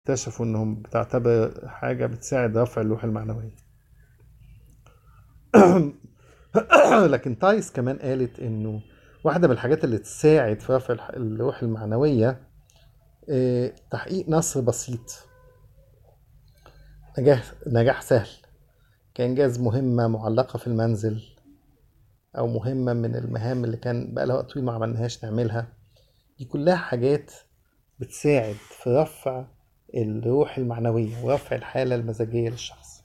اكتشفوا انهم بتعتبر حاجة بتساعد رفع اللوحة المعنوية لكن تايس كمان قالت انه واحدة من الحاجات اللي تساعد في رفع الح- اللوحة المعنوية آه، تحقيق نصر بسيط نجاح نجاح سهل كإنجاز مهمة معلقة في المنزل أو مهمة من المهام اللي كان بقى لها وقت طويل ما عملناهاش نعملها دي كلها حاجات بتساعد في رفع الروح المعنوية ورفع الحالة المزاجية للشخص